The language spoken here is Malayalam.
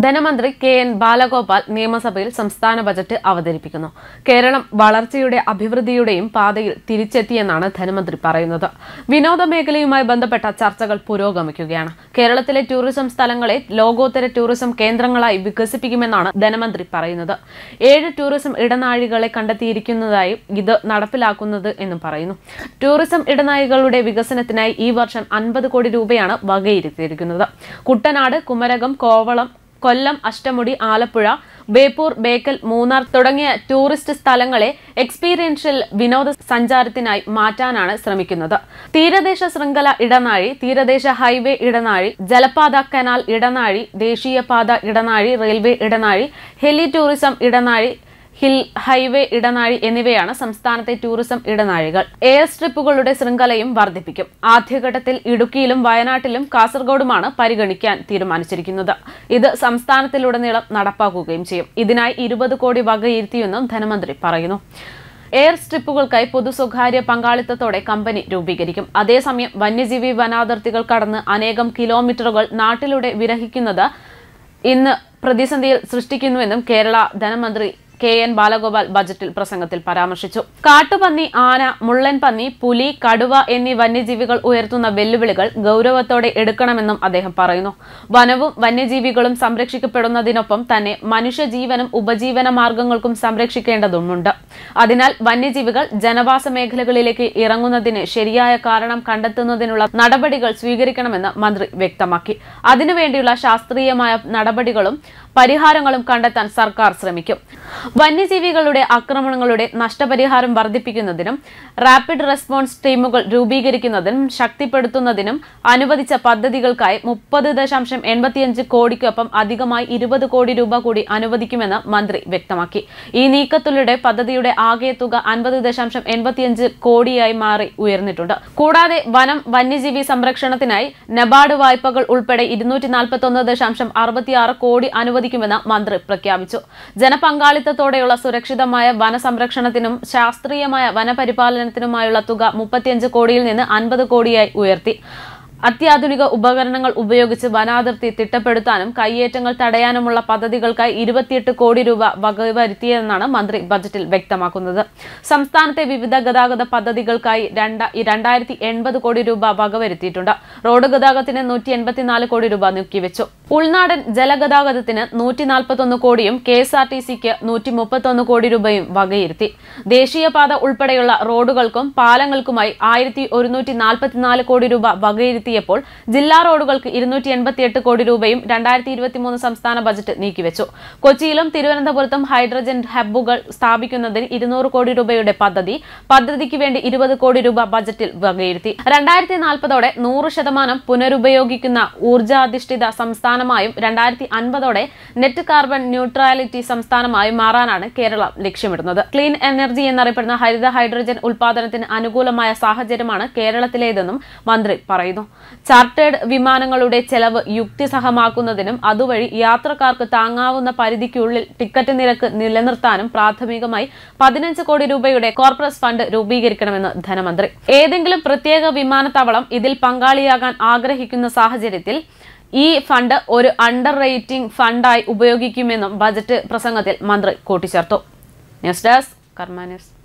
ധനമന്ത്രി കെ എൻ ബാലഗോപാൽ നിയമസഭയിൽ സംസ്ഥാന ബജറ്റ് അവതരിപ്പിക്കുന്നു കേരളം വളർച്ചയുടെ അഭിവൃദ്ധിയുടെയും പാതയിൽ തിരിച്ചെത്തിയെന്നാണ് ധനമന്ത്രി പറയുന്നത് വിനോദ മേഖലയുമായി ബന്ധപ്പെട്ട ചർച്ചകൾ പുരോഗമിക്കുകയാണ് കേരളത്തിലെ ടൂറിസം സ്ഥലങ്ങളെ ലോകോത്തര ടൂറിസം കേന്ദ്രങ്ങളായി വികസിപ്പിക്കുമെന്നാണ് ധനമന്ത്രി പറയുന്നത് ഏഴ് ടൂറിസം ഇടനാഴികളെ കണ്ടെത്തിയിരിക്കുന്നതായും ഇത് നടപ്പിലാക്കുന്നത് എന്നും പറയുന്നു ടൂറിസം ഇടനാഴികളുടെ വികസനത്തിനായി ഈ വർഷം അൻപത് കോടി രൂപയാണ് വകയിരുത്തിയിരിക്കുന്നത് കുട്ടനാട് കുമരകം കോവളം കൊല്ലം അഷ്ടമുടി ആലപ്പുഴ ബേപ്പൂർ ബേക്കൽ മൂന്നാർ തുടങ്ങിയ ടൂറിസ്റ്റ് സ്ഥലങ്ങളെ എക്സ്പീരിയൻഷ്യൽ വിനോദ സഞ്ചാരത്തിനായി മാറ്റാനാണ് ശ്രമിക്കുന്നത് തീരദേശ ശൃംഖല ഇടനാഴി തീരദേശ ഹൈവേ ഇടനാഴി ജലപാത കനാൽ ഇടനാഴി ദേശീയപാത ഇടനാഴി റെയിൽവേ ഇടനാഴി ഹെലി ടൂറിസം ഇടനാഴി ഹിൽ ഹൈവേ ഇടനാഴി എന്നിവയാണ് സംസ്ഥാനത്തെ ടൂറിസം ഇടനാഴികൾ എയർ സ്ട്രിപ്പുകളുടെ ശൃംഖലയും വർദ്ധിപ്പിക്കും ആദ്യഘട്ടത്തിൽ ഇടുക്കിയിലും വയനാട്ടിലും കാസർഗോഡുമാണ് പരിഗണിക്കാൻ തീരുമാനിച്ചിരിക്കുന്നത് ഇത് സംസ്ഥാനത്തിലുടനീളം നടപ്പാക്കുകയും ചെയ്യും ഇതിനായി ഇരുപത് കോടി വകയിരുത്തിയെന്നും ധനമന്ത്രി പറയുന്നു എയർ സ്ട്രിപ്പുകൾക്കായി പൊതു സ്വകാര്യ പങ്കാളിത്തത്തോടെ കമ്പനി രൂപീകരിക്കും അതേസമയം വന്യജീവി വനാതിർത്തികൾ കടന്ന് അനേകം കിലോമീറ്ററുകൾ നാട്ടിലൂടെ വിരഹിക്കുന്നത് ഇന്ന് പ്രതിസന്ധിയിൽ സൃഷ്ടിക്കുന്നുവെന്നും കേരള ധനമന്ത്രി കെ എൻ ബാലഗോപാൽ ബജറ്റിൽ പ്രസംഗത്തിൽ പരാമർശിച്ചു കാട്ടുപന്നി ആന മുള്ളൻ പന്നി പുലി കടുവ എന്നീ വന്യജീവികൾ ഉയർത്തുന്ന വെല്ലുവിളികൾ ഗൌരവത്തോടെ എടുക്കണമെന്നും അദ്ദേഹം പറയുന്നു വനവും വന്യജീവികളും സംരക്ഷിക്കപ്പെടുന്നതിനൊപ്പം തന്നെ മനുഷ്യജീവനും ഉപജീവന മാർഗങ്ങൾക്കും സംരക്ഷിക്കേണ്ടതുമുണ്ട് അതിനാൽ വന്യജീവികൾ ജനവാസ മേഖലകളിലേക്ക് ഇറങ്ങുന്നതിന് ശരിയായ കാരണം കണ്ടെത്തുന്നതിനുള്ള നടപടികൾ സ്വീകരിക്കണമെന്ന് മന്ത്രി വ്യക്തമാക്കി അതിനുവേണ്ടിയുള്ള ശാസ്ത്രീയമായ നടപടികളും പരിഹാരങ്ങളും കണ്ടെത്താൻ സർക്കാർ ശ്രമിക്കും വന്യജീവികളുടെ ആക്രമണങ്ങളുടെ നഷ്ടപരിഹാരം വർദ്ധിപ്പിക്കുന്നതിനും റാപ്പിഡ് റെസ്പോൺസ് ടീമുകൾ രൂപീകരിക്കുന്നതിനും ശക്തിപ്പെടുത്തുന്നതിനും അനുവദിച്ച പദ്ധതികൾക്കായി മുപ്പത് ദശാംശം എൺപത്തിയഞ്ച് കോടിക്കൊപ്പം അധികമായി ഇരുപത് കോടി രൂപ കൂടി അനുവദിക്കുമെന്ന് മന്ത്രി വ്യക്തമാക്കി ഈ നീക്കത്തിലൂടെ പദ്ധതിയുടെ ആകെ തുക അൻപത് ദശാംശം എൺപത്തിയഞ്ച് കോടിയായി മാറി ഉയർന്നിട്ടുണ്ട് കൂടാതെ വനം വന്യജീവി സംരക്ഷണത്തിനായി നബാർഡ് വായ്പകൾ ഉൾപ്പെടെ ഇരുന്നൂറ്റി നാൽപ്പത്തൊന്ന് ദശാംശം അറുപത്തിയാറ് കോടി അനുവദിക്കുമെന്ന് മന്ത്രി പ്രഖ്യാപിച്ചു ജനപങ്കാളിത്തത്തോടെയുള്ള സുരക്ഷിതമായ വനസംരക്ഷണത്തിനും ശാസ്ത്രീയമായ വനപരിപാലനത്തിനുമായുള്ള തുക മുപ്പത്തിയഞ്ച് കോടിയിൽ നിന്ന് അൻപത് കോടിയായി ഉയർത്തി അത്യാധുനിക ഉപകരണങ്ങൾ ഉപയോഗിച്ച് വനാതിർത്തി തിട്ടപ്പെടുത്താനും കയ്യേറ്റങ്ങൾ തടയാനുമുള്ള പദ്ധതികൾക്കായി ഇരുപത്തിയെട്ട് കോടി രൂപ വകവരുത്തിയെന്നാണ് മന്ത്രി ബജറ്റിൽ വ്യക്തമാക്കുന്നത് സംസ്ഥാനത്തെ വിവിധ ഗതാഗത പദ്ധതികൾക്കായി രണ്ട- രണ്ടായിരത്തി എൺപത് കോടി രൂപ വകവരുത്തിയിട്ടുണ്ട് റോഡ് ഗതാഗതത്തിന് നൂറ്റി എൺപത്തിനാല് കോടി രൂപ നീക്കിവെച്ചു ഉൾനാടൻ ജലഗതാഗതത്തിന് നൂറ്റി നാൽപ്പത്തൊന്ന് കോടിയും കെ എസ് ആർ ടി സിക്ക് നൂറ്റി മുപ്പത്തൊന്ന് കോടി രൂപയും വകയിരുത്തി ദേശീയപാത ഉൾപ്പെടെയുള്ള റോഡുകൾക്കും പാലങ്ങൾക്കുമായി ആയിരത്തി ഒരുന്നൂറ്റി നാൽപ്പത്തിനാല് കോടി രൂപ വകയിരുത്തിയപ്പോൾ ജില്ലാ റോഡുകൾക്ക് ഇരുന്നൂറ്റി എൺപത്തിയെട്ട് കോടി രൂപയും രണ്ടായിരത്തി ഇരുപത്തിമൂന്ന് സംസ്ഥാന ബജറ്റ് നീക്കിവെച്ചു കൊച്ചിയിലും തിരുവനന്തപുരത്തും ഹൈഡ്രജൻ ഹബ്ബുകൾ സ്ഥാപിക്കുന്നതിന് ഇരുന്നൂറ് കോടി രൂപയുടെ പദ്ധതി പദ്ധതിക്ക് വേണ്ടി ഇരുപത് കോടി രൂപ ബജറ്റിൽ വകയിരുത്തി രണ്ടായിരത്തി നാൽപ്പതോടെ നൂറ് ശതമാനം പുനരുപയോഗിക്കുന്ന ഊർജാധിഷ്ഠിത സംസ്ഥാനമായും രണ്ടായിരത്തി അൻപതോടെ നെറ്റ് കാർബൺ ന്യൂട്രാലിറ്റി സംസ്ഥാനമായും മാറാനാണ് കേരളം ലക്ഷ്യമിടുന്നത് ക്ലീൻ എനർജി എന്നറിയപ്പെടുന്ന ഹരിത ഹൈഡ്രജൻ ഉൽപാദനത്തിന് അനുകൂലമായ സാഹചര്യമാണ് കേരളത്തിലേതെന്നും മന്ത്രി പറയുന്നു ചാർട്ടേഡ് വിമാനങ്ങളുടെ ചെലവ് യുക്തിസഹമാക്കുന്നതിനും അതുവഴി യാത്രക്കാർക്ക് താങ്ങാവുന്ന പരിധിക്കുള്ളിൽ ടിക്കറ്റ് നിരക്ക് നിലനിർത്താനും പ്രാഥമികമായി പതിനഞ്ച് കോടി രൂപയുടെ കോർപ്പറേറ്റ് ഫണ്ട് രൂപീകരിക്കണമെന്ന് ധനമന്ത്രി ഏതെങ്കിലും പ്രത്യേക വിമാനത്താവളം ഇതിൽ പങ്കാളിയാകാൻ ആഗ്രഹിക്കുന്ന സാഹചര്യത്തിൽ ഈ ഫണ്ട് ഒരു അണ്ടർ റേറ്റിംഗ് ഫണ്ടായി ഉപയോഗിക്കുമെന്നും ബജറ്റ് പ്രസംഗത്തിൽ മന്ത്രി കൂട്ടിച്ചേർത്തു ന്യൂസ് ഡെസ്ക് കർമ്മ ന്യൂസ്